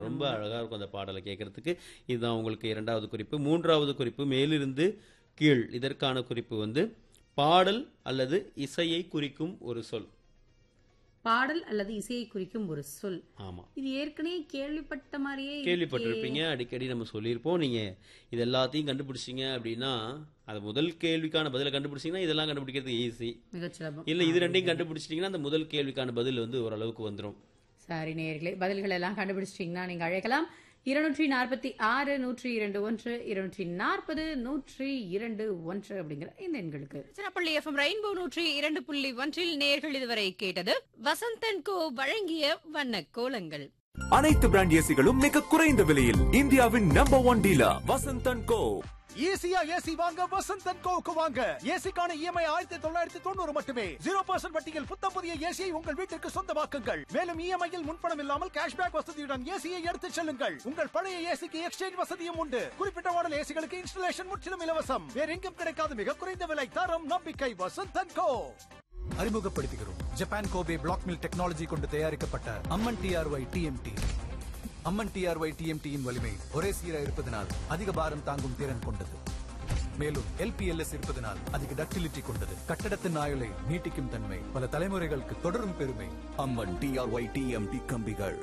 ரொம்ப அழகா இருக்கும் அந்த பாடலை கேட்கறதுக்கு இதுதான் உங்களுக்கு இரண்டாவது குறிப்பு மூன்றாவது குறிப்பு மேலிருந்து கீழ் இதற்கான குறிப்பு வந்து பாடல் அல்லது இசையை குறிக்கும் ஒரு சொல் பாடல் அல்லது இசையை குறிக்கும் ஒரு சொல் ஆமா இது ஏற்கனவே கேள்விப்பட்ட மாதிரியே இருக்கே. கேள்விப்பட்டிருப்பீங்க அடிக்கடி நம்ம சொல்லியிருப்போம் நீங்க இது எல்லாத்தையும் கண்டுபிடிச்சீங்க அப்படின்னா அது முதல் கேள்விக்கான பதிலை கண்டுபிடிச்சீங்கன்னா இதெல்லாம் கண்டுபிடிக்கிறது ஈஸி மிகச் சுலபம் இல்ல இது ரெண்டையும் கண்டுபிடிச்சிட்டீங்கன்னா அந்த முதல் கேள்விக்கான பதில் வந்து ஓரளவுக்கு வந்துரும் சரி நேயர்களே பதில்கள் எல்லாம் கண்டுபிடிச்சிட்டீங்கன்னா நீங்க அழைக்கலாம் இருநூற்றி நாற்பத்தி ஆறு நூற்றி இரண்டு ஒன்று இருநூற்றி நாற்பது நூற்றி இரண்டு ஒன்று அப்படிங்கிற இந்த எண்களுக்கு திருச்சிராப்பள்ளி எஃப்எம் ரெயின்போ நூற்றி இரண்டு புள்ளி ஒன்றில் நேர்கள் இதுவரை கேட்டது வசந்தன் கோ வழங்கிய வண்ண கோலங்கள் அனைத்து பிராண்ட் ஏசிகளும் மிக குறைந்த விலையில் இந்தியாவின் number one dealer Vasanthan co ஈஸியா ஏசி வாங்க வசந்த் அண்ட் கோவுக்கு வாங்க ஏசிக்கான இஎம்ஐ ஆயிரத்தி தொள்ளாயிரத்தி தொண்ணூறு மட்டுமே ஜீரோ பர்சன்ட் வட்டியில் புத்தம் புதிய ஏசியை உங்கள் வீட்டிற்கு சொந்தமாக்குங்கள் மேலும் இஎம்ஐயில் முன்பணம் இல்லாமல் கேஷ்பேக் வசதியுடன் ஏசியை எடுத்துச் செல்லுங்கள் உங்கள் பழைய ஏசிக்கு எக்ஸ்சேஞ்ச் வசதியும் உண்டு குறிப்பிட்ட மாடல் ஏசிகளுக்கு இன்ஸ்டலேஷன் முற்றிலும் இலவசம் வேற எங்கும் கிடைக்காத மிக குறைந்த விலை தரம் நம்பிக்கை வசந்த் அண்ட் கோ அறிமுகப்படுத்துகிறோம் Japan Kobe black mill technology கொண்டு தயாரிக்கப்பட்ட Amman TRY TMT Amman TRY டிஎம்டியின் வலிமை ஒரே சீராக இருப்பதனால் அதிக பாரம் தாங்கும் திறன் கொண்டது மேலும் எல்பிஎல்எஸ் இருப்பதனால் அதிக டக்டிலிட்டி கொண்டது கட்டடத்தின் ஆயுளை நீட்டிக்கும் தன்மை பல தலைமுறைகளுக்கு தொடரும் பெருமை அம்மன் டிஆர்ஒய் டிஎம்டி கம்பிகள்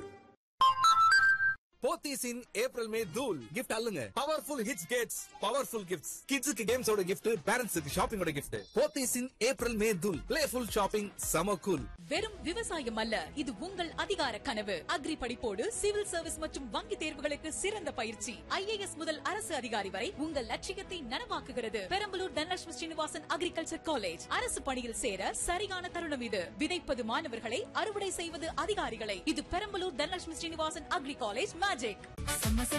போத்தீஸ் இன் ஏப்ரல் மே தூல் கிஃப்ட் அல்லுங்க powerful hits gets powerful gifts கிட்ஸுக்கு கேம்ஸோட கிஃப்ட் பேரண்ட்ஸுக்கு ஷாப்பிங்கோட gift Pothys in April May தூல் பிளேஃபுல் ஷாப்பிங் சம கூல் வெறும் விவசாயம் அல்ல இது உங்கள் அதிகார கனவு அக்ரி படிப்போடு சிவில் சர்வீஸ் மற்றும் வங்கி தேர்வுகளுக்கு சிறந்த பயிற்சி ஐஏஎஸ் முதல் அரசு அதிகாரி வரை உங்கள் லட்சியத்தை நனவாக்குகிறது பெரம்பலூர் தனலட்சுமி ஸ்ரீனிவாசன் அக்ரிகல்ச்சர் காலேஜ் அரசு பணியில் சேர சரியான தருணம் இது விதைப்பது மாணவர்களை அறுவடை செய்வது அதிகாரிகளை இது Perambalur Dhanalakshmi Srinivasan agri college magic